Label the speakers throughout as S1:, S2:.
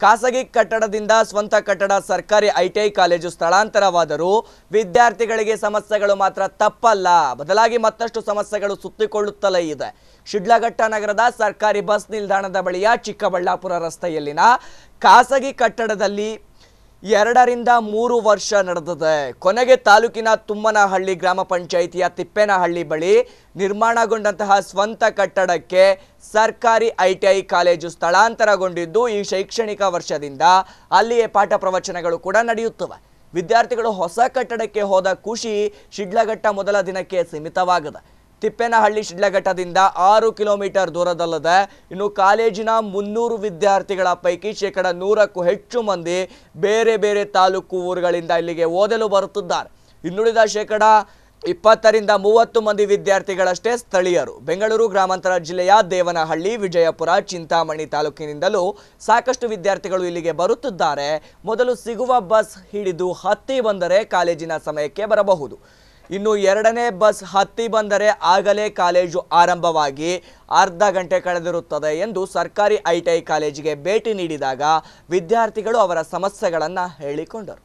S1: ಖಾಸಗಿ ಕಟ್ಟಡದಿಂದ ಸ್ವಂತ ಕಟ್ಟಡ ಸರ್ಕಾರಿ ಐಟಿಐ ಕಾಲೇಜು ಸ್ಥಳಾಂತರವಾದರೂ ವಿದ್ಯಾರ್ಥಿಗಳಿಗೆ ಸಮಸ್ಯೆಗಳು ಮಾತ್ರ ತಪ್ಪಲ್ಲ ಬದಲಾಗಿ ಮತ್ತಷ್ಟು ಸಮಸ್ಯೆಗಳು ಸುತ್ತಿಕೊಳ್ಳುತ್ತಲೇ ಇದೆ ಶಿಡ್ಲಘಟ್ಟ ನಗರದ ಸರ್ಕಾರಿ ಬಸ್ ನಿಲ್ದಾಣದ ಬಳಿಯ ಚಿಕ್ಕಬಳ್ಳಾಪುರ ರಸ್ತೆಯಲ್ಲಿನ ಖಾಸಗಿ ಕಟ್ಟಡದಲ್ಲಿ ಎರಡರಿಂದ ಮೂರು ವರ್ಷ ನಡೆದಿದೆ ಕೊನೆಗೆ ತಾಲೂಕಿನ ತುಮ್ಮನಹಳ್ಳಿ ಗ್ರಾಮ ಪಂಚಾಯಿತಿಯ ತಿಪ್ಪೇನಹಳ್ಳಿ ಬಳಿ ನಿರ್ಮಾಣಗೊಂಡಂತಹ ಸ್ವಂತ ಕಟ್ಟಡಕ್ಕೆ ಸರ್ಕಾರಿ ಐಟಿಐ ಕಾಲೇಜು ಸ್ಥಳಾಂತರಗೊಂಡಿದ್ದು ಈ ಶೈಕ್ಷಣಿಕ ವರ್ಷದಿಂದ ಅಲ್ಲಿಯೇ ಪಾಠ ಪ್ರವಚನಗಳು ಕೂಡ ನಡೆಯುತ್ತವೆ ವಿದ್ಯಾರ್ಥಿಗಳು ಹೊಸ ಕಟ್ಟಡಕ್ಕೆ ಹೋದ ಖುಷಿ ಶಿಡ್ಲಘಟ್ಟ ಮೊದಲ ದಿನಕ್ಕೆ ಸೀಮಿತವಾಗಿದೆ ತಿಪ್ಪೇನಹಳ್ಳಿ ಶಿಡ್ಲಘಟ್ಟದಿಂದ ಆರು ಕಿಲೋಮೀಟರ್ ದೂರದಲ್ಲದೆ ಇನ್ನು ಕಾಲೇಜಿನ ಮುನ್ನೂರು ವಿದ್ಯಾರ್ಥಿಗಳ ಪೈಕಿ ಶೇಕಡ ನೂರಕ್ಕೂ ಹೆಚ್ಚು ಮಂದಿ ಬೇರೆ ಬೇರೆ ತಾಲೂಕು ಊರುಗಳಿಂದ ಇಲ್ಲಿಗೆ ಓದಲು ಬರುತ್ತಿದ್ದಾರೆ ಇನ್ನುಳಿದ ಶೇಕಡ ಇಪ್ಪತ್ತರಿಂದ ಮೂವತ್ತು ಮಂದಿ ವಿದ್ಯಾರ್ಥಿಗಳಷ್ಟೇ ಸ್ಥಳೀಯರು ಬೆಂಗಳೂರು ಗ್ರಾಮಾಂತರ ಜಿಲ್ಲೆಯ ದೇವನಹಳ್ಳಿ ವಿಜಯಪುರ ಚಿಂತಾಮಣಿ ತಾಲೂಕಿನಿಂದಲೂ ಸಾಕಷ್ಟು ವಿದ್ಯಾರ್ಥಿಗಳು ಇಲ್ಲಿಗೆ ಬರುತ್ತಿದ್ದಾರೆ ಮೊದಲು ಸಿಗುವ ಬಸ್ ಹಿಡಿದು ಹತ್ತಿ ಬಂದರೆ ಕಾಲೇಜಿನ ಸಮಯಕ್ಕೆ ಬರಬಹುದು ಇನ್ನು ಎರಡನೇ ಬಸ್ ಹತ್ತಿ ಬಂದರೆ ಆಗಲೇ ಕಾಲೇಜು ಆರಂಭವಾಗಿ ಅರ್ಧ ಗಂಟೆ ಕಳೆದಿರುತ್ತದೆ ಎಂದು ಸರ್ಕಾರಿ ಐಟಿಐ ಕಾಲೇಜಿಗೆ ಭೇಟಿ ನೀಡಿದಾಗ ವಿದ್ಯಾರ್ಥಿಗಳು ಅವರ ಸಮಸ್ಯೆಗಳನ್ನು ಹೇಳಿಕೊಂಡರು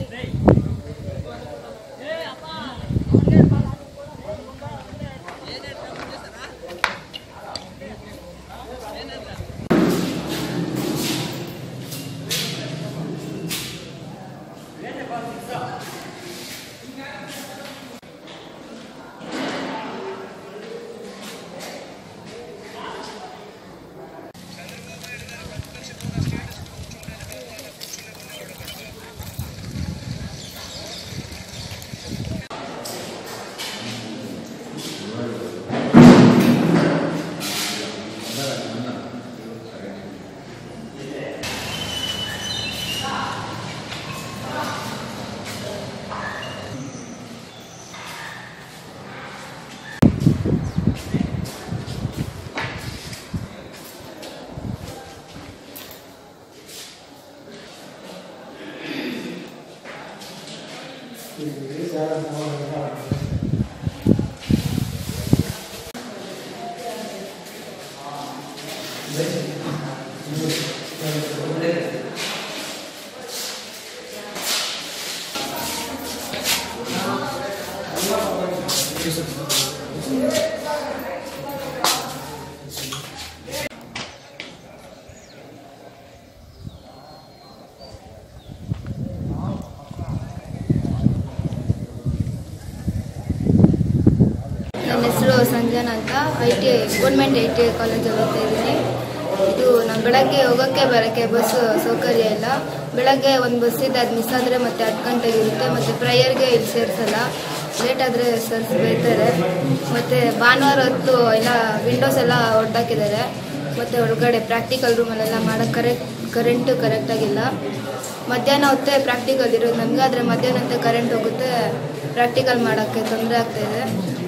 S2: ನನ್ನ ಹೆಸರು ಸಂಜನಾ ಅಂತ I T I government I T I ಕಾಲೇಜಲ್ಲಿ ಓದ್ತಾ ಇದ್ದೀನಿ ಇದು ನಾನು ಬೆಳಗ್ಗೆ ಹೋಗೋಕ್ಕೆ ಬರೋಕ್ಕೆ ಬಸ್ ಸೌಕರ್ಯ ಇಲ್ಲ ಬೆಳಗ್ಗೆ ಒಂದು ಬಸ್ ಇದೆ ಅದು ಮಿಸ್ ಆದರೆ ಮತ್ತೆ ಹತ್ತು ಗಂಟೆಗೆ ಇರುತ್ತೆ ಮತ್ತು ಪ್ರಯರ್ಗೆ ಇಲ್ಲಿ ಸೇರಿಸಲ್ಲ ಲೇಟ್ ಆದರೆ ಸರ್ಸ್ ಬೈತಾರೆ ಮತ್ತು ಭಾನುವಾರ ಹೊತ್ತು ಎಲ್ಲ ವಿಂಡೋಸ್ ಎಲ್ಲ ಹೊಡೆದಾಕಿದ್ದಾರೆ ಮತ್ತು ಒಳಗಡೆ ಪ್ರಾಕ್ಟಿಕಲ್ ರೂಮಲ್ಲೆಲ್ಲ ಮಾಡೋಕ್ಕೆ ಕರೆಕ್ಟ್ ಕರೆಂಟು ಕರೆಕ್ಟಾಗಿಲ್ಲ ಮಧ್ಯಾಹ್ನ ಹೊತ್ತೇ ಪ್ರಾಕ್ಟಿಕಲ್ ಇರೋದು ನಮಗೆ ಆದರೆ ಮಧ್ಯಾಹ್ನ ಹೊತ್ತೇ ಕರೆಂಟ್ ಹೋಗುತ್ತೆ ಪ್ರಾಕ್ಟಿಕಲ್ ಮಾಡೋಕ್ಕೆ ತೊಂದರೆ ಆಗ್ತಾಯಿದೆ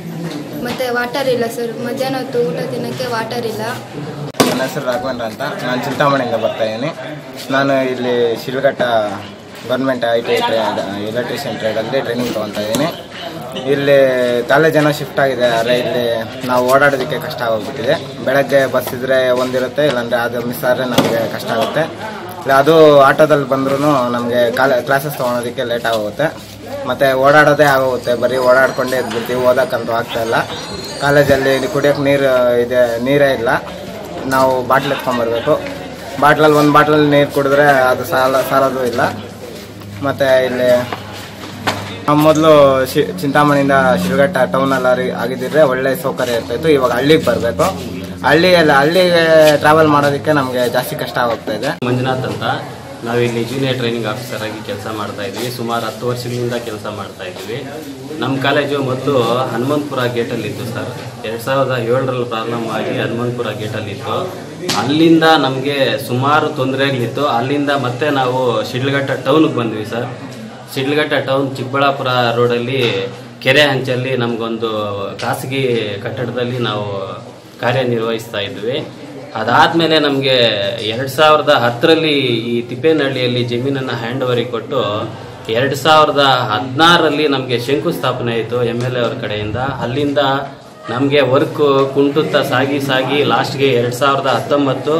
S2: ಮತ್ತು ವಾಟರ್ ಇಲ್ಲ ಸರ್ ಮಧ್ಯಾಹ್ನ ಹೊತ್ತು ಊಟ ತಿನ್ನೋಕ್ಕೆ ವಾಟರ್ ಇಲ್ಲ
S3: ನನ್ನ ಹೆಸರು ರಾಘವೇಂದ್ರ ಅಂತ ನಾನು ಚಿಂತಾಮಣಿಯಿಂದ ಬರ್ತಾ ಇದ್ದೀನಿ ನಾನು ಇಲ್ಲಿ Shilghatta government I T I electrician ಟ್ರೇಡಲ್ಲಿ ಟ್ರೈನಿಂಗ್ ತೊಗೊತಾ ಇದ್ದೀನಿ ಇಲ್ಲಿ ಕಾಲೇಜೇನೋ ಶಿಫ್ಟ್ ಆಗಿದೆ ಆದರೆ ಇಲ್ಲಿ ನಾವು ಓಡಾಡೋದಕ್ಕೆ ಕಷ್ಟ ಆಗೋಗ್ಬಿಟ್ಟಿದೆ ಬೆಳಗ್ಗೆ ಬಸ್ ಇದ್ದರೆ ಒಂದಿರುತ್ತೆ ಇಲ್ಲಾಂದರೆ ಅದು ಮಿಸ್ ಆದರೆ ನಮಗೆ ಕಷ್ಟ ಆಗುತ್ತೆ ಇಲ್ಲ ಅದು ಆಟೋದಲ್ಲಿ ಬಂದ್ರೂ ನಮಗೆ ಕಾಲ ಕ್ಲಾಸಸ್ ತೊಗೊಳೋದಕ್ಕೆ ಲೇಟ್ ಆಗೋಗುತ್ತೆ ಮತ್ತು ಓಡಾಡೋದೇ ಆಗೋಗುತ್ತೆ ಬರೀ ಓಡಾಡ್ಕೊಂಡೇ ಇದ್ಬಿಡ್ತೀವಿ ಓದೋಕ್ಕಂತೂ ಆಗ್ತಾ ಇಲ್ಲ ಕಾಲೇಜಲ್ಲಿ ಕುಡಿಯೋಕ್ಕೆ ನೀರು ಇದೆ ನೀರೇ ಇಲ್ಲ ನಾವು ಬಾಟ್ಲ್ ಎತ್ಕೊಂಬರ್ಬೇಕು ಬಾಟ್ಲಲ್ಲಿ ಒಂದು ಬಾಟ್ಲಲ್ಲಿ ನೀರು ಕುಡಿದ್ರೆ ಅದು ಸಾಲ ಸಾಲೋದು ಇಲ್ಲ ಮತ್ತು ಇಲ್ಲಿ ನಾವು ಮೊದಲು ಶಿ ಚಿಂತಾಮಣಿಯಿಂದ ಶಿಲ್ಘಟ್ಟ ಟೌನಲ್ಲಿ ಆಗಿದ್ದಿದ್ರೆ ಒಳ್ಳೆ ಸೌಕರ್ಯ ಇರ್ತಾಯಿತ್ತು ಇವಾಗ ಹಳ್ಳಿಗೆ ಬರಬೇಕು ಹಳ್ಳಿಯಲ್ಲಿ ಹಳ್ಳಿಗೆ ಟ್ರಾವೆಲ್ ಮಾಡೋದಕ್ಕೆ ನಮಗೆ ಜಾಸ್ತಿ ಕಷ್ಟ ಆಗೋಗ್ತಾ ಇದೆ
S4: ಮಂಜುನಾಥ್ ಅಂತ ನಾವಿಲ್ಲಿ ಜೂನಿಯರ್ ಟ್ರೈನಿಂಗ್ ಆಫೀಸರ್ ಆಗಿ ಕೆಲಸ ಮಾಡ್ತಾ ಇದ್ವಿ ಸುಮಾರು ಹತ್ತು ವರ್ಷಗಳಿಂದ ಕೆಲಸ ಮಾಡ್ತಾ ಇದ್ವಿ ನಮ್ಮ ಕಾಲೇಜು ಮೊದಲು ಹನುಮಂತಪುರ ಗೇಟಲ್ಲಿತ್ತು ಸರ್ ಎರಡು ಸಾವಿರದ ಏಳರಲ್ಲಿ ಪ್ರಾರಂಭ ಆಗಿ ಹನುಮಂತಪುರ ಗೇಟಲ್ಲಿತ್ತು ಅಲ್ಲಿಂದ ನಮಗೆ ಸುಮಾರು ತೊಂದರೆಗಳಿತ್ತು ಅಲ್ಲಿಂದ ಮತ್ತೆ ನಾವು ಶಿಡ್ಲಘಟ್ಟ ಟೌನ್ಗೆ ಬಂದ್ವಿ ಸರ್ ಶಿಡ್ಲಘಟ್ಟ ಟೌನ್ ಚಿಕ್ಕಬಳ್ಳಾಪುರ ರೋಡಲ್ಲಿ ಕೆರೆ ಹಂಚಲ್ಲಿ ನಮಗೊಂದು ಖಾಸಗಿ ಕಟ್ಟಡದಲ್ಲಿ ನಾವು ಕಾರ್ಯನಿರ್ವಹಿಸ್ತಾ ಇದ್ವಿ ಅದಾದಮೇಲೆ ನಮಗೆ ಎರಡು ಸಾವಿರದ ಹತ್ತರಲ್ಲಿ ಈ ತಿಪ್ಪೇನಹಳ್ಳಿಯಲ್ಲಿ ಜಮೀನನ್ನು ಹ್ಯಾಂಡ್ ಓವರಿಗೆ ಕೊಟ್ಟು ಎರಡು ಸಾವಿರದ ಹದಿನಾರರಲ್ಲಿ ನಮಗೆ ಶಂಕುಸ್ಥಾಪನೆ ಆಯಿತು ಎಮ್ ಎಲ್ ಎ ಅವ್ರ ಕಡೆಯಿಂದ ಅಲ್ಲಿಂದ ನಮಗೆ ವರ್ಕ್ ಕುಂಟುತ್ತಾ ಸಾಗಿ ಸಾಗಿ ಲಾಸ್ಟ್ಗೆ ಎರಡು ಸಾವಿರದ ಹತ್ತೊಂಬತ್ತು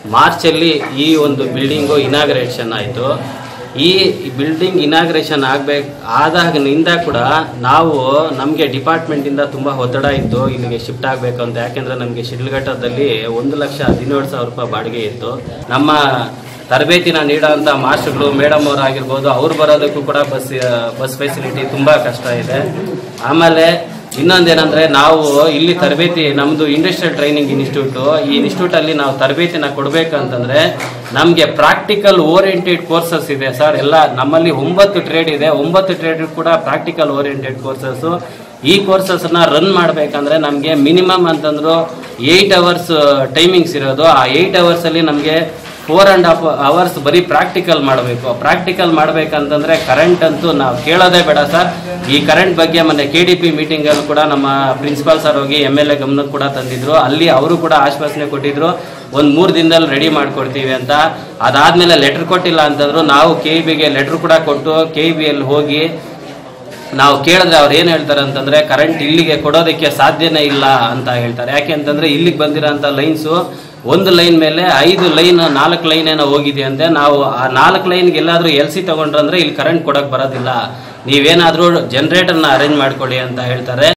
S4: ಮಾರ್ಚಲ್ಲಿ ಈ ಒಂದು ಬಿಲ್ಡಿಂಗು ಇನಾಗ್ರೇಷನ್ ಆಯಿತು ಈ ಬಿಲ್ಡಿಂಗ್ ಇನಾಗ್ರೇಷನ್ ಆಗಬೇಕು ಆದಾಗಿನಿಂದ ಕೂಡ ನಾವು ನಮಗೆ ಡಿಪಾರ್ಟ್ಮೆಂಟಿಂದ ತುಂಬ ಒತ್ತಡ ಇತ್ತು ಇಲ್ಲಿಗೆ ಶಿಫ್ಟ್ ಆಗಬೇಕು ಅಂತ ಯಾಕೆಂದರೆ ನಮಗೆ ಶಿಡ್ಲಘಟ್ಟದಲ್ಲಿ ಒಂದು ಲಕ್ಷ ಹದಿನೇಳು ಸಾವಿರ ರೂಪಾಯಿ ಬಾಡಿಗೆ ಇತ್ತು ನಮ್ಮ ತರಬೇತಿನ ನೀಡೋಂಥ ಮಾಸ್ಟರ್ಗಳು ಮೇಡಮ್ ಅವರು ಆಗಿರ್ಬೋದು ಅವ್ರು ಬರೋದಕ್ಕೂ ಕೂಡ ಬಸ್ ಬಸ್ ಫೆಸಿಲಿಟಿ ತುಂಬ ಕಷ್ಟ ಇದೆ ಆಮೇಲೆ ಇನ್ನೊಂದೇನಂದ್ರೆ ನಾವು ಇಲ್ಲಿ ತರಬೇತಿ ನಮ್ಮದು ಇಂಡಸ್ಟ್ರಿಯಲ್ ಟ್ರೈನಿಂಗ್ ಇನ್ಸ್ಟಿಟ್ಯೂಟು ಈ ಇನ್ಸ್ಟಿಟ್ಯೂಟಲ್ಲಿ ನಾವು ತರಬೇತಿನ ಕೊಡಬೇಕಂತಂದ್ರೆ ನಮಗೆ ಪ್ರಾಕ್ಟಿಕಲ್ ಓರಿಯೆಂಟೆಡ್ ಕೋರ್ಸಸ್ ಇದೆ ಸರ್ ಎಲ್ಲ ನಮ್ಮಲ್ಲಿ ಒಂಬತ್ತು ಟ್ರೇಡ್ ಇದೆ ಒಂಬತ್ತು ಟ್ರೇಡ್ ಕೂಡ ಪ್ರಾಕ್ಟಿಕಲ್ ಓರಿಯೆಂಟೆಡ್ ಕೋರ್ಸಸ್ಸು ಈ ಕೋರ್ಸಸ್ನ ರನ್ ಮಾಡಬೇಕಂದ್ರೆ ನಮಗೆ ಮಿನಿಮಮ್ ಅಂತಂದ್ರು ಏಯ್ಟ್ ಅವರ್ಸ್ ಟೈಮಿಂಗ್ಸ್ ಇರೋದು ಆ ಏಯ್ಟ್ ಅವರ್ಸಲ್ಲಿ ನಮಗೆ ಫೋರ್ ಆ್ಯಂಡ್ ಹಾಫ್ ಅವರ್ಸ್ ಬರೀ ಪ್ರಾಕ್ಟಿಕಲ್ ಮಾಡಬೇಕು ಪ್ರಾಕ್ಟಿಕಲ್ ಮಾಡಬೇಕಂತಂದ್ರೆ ಕರೆಂಟ್ ಅಂತೂ ನಾವು ಕೇಳೋದೇ ಬೇಡ ಸರ್ ಈ ಕರೆಂಟ್ ಬಗ್ಗೆ ಮೊನ್ನೆ ಕೆ ಡಿ ಪಿ ಮೀಟಿಂಗಲ್ಲೂ ಕೂಡ ನಮ್ಮ ಪ್ರಿನ್ಸಿಪಾಲ್ ಸರ್ ಹೋಗಿ ಎಮ್ ಎಲ್ ಎ ಗಮನಕ್ಕೆ ಕೂಡ ತಂದಿದ್ರು ಅಲ್ಲಿ ಅವರು ಕೂಡ ಆಶ್ವಾಸನೆ ಕೊಟ್ಟಿದ್ರು ಒಂದು ಮೂರು ದಿನದಲ್ಲಿ ರೆಡಿ ಮಾಡ್ಕೊಡ್ತೀವಿ ಅಂತ ಅದಾದ್ಮೇಲೆ ಲೆಟರ್ ಕೊಟ್ಟಿಲ್ಲ ಅಂತಂದ್ರು ನಾವು ಕೆ ಬಿಗೆ ಲೆಟರ್ ಕೂಡ ಕೊಟ್ಟು ಕೆ ಬಿಯಲ್ಲಿ ಹೋಗಿ ನಾವು ಕೇಳಿದ್ರೆ ಅವ್ರು ಏನು ಹೇಳ್ತಾರೆ ಅಂತಂದ್ರೆ ಕರೆಂಟ್ ಇಲ್ಲಿಗೆ ಕೊಡೋದಕ್ಕೆ ಸಾಧ್ಯನೇ ಇಲ್ಲ ಅಂತ ಹೇಳ್ತಾರೆ ಯಾಕೆ ಅಂತಂದ್ರೆ ಇಲ್ಲಿಗೆ ಬಂದಿರೋಂಥ ಲೈನ್ಸು ಒಂದು ಲೈನ್ ಮೇಲೆ ಐದು ಲೈನ್ ನಾಲ್ಕು ಲೈನ್ ಏನೋ ಹೋಗಿದೆ ಅಂತೆ ನಾವು ಆ ನಾಲ್ಕು ಲೈನ್ಗೆ ಎಲ್ಲಾದ್ರೂ ಎಲ್ ಸಿ ತಗೊಂಡ್ರಂದ್ರೆ ಇಲ್ಲಿ ಕರೆಂಟ್ ಕೊಡಕ್ ಬರೋದಿಲ್ಲ ನೀವೇನಾದ್ರೂ ಜನರೇಟರ್ನ ಅರೇಂಜ್ ಮಾಡ್ಕೊಳ್ಳಿ ಅಂತ ಹೇಳ್ತಾರೆ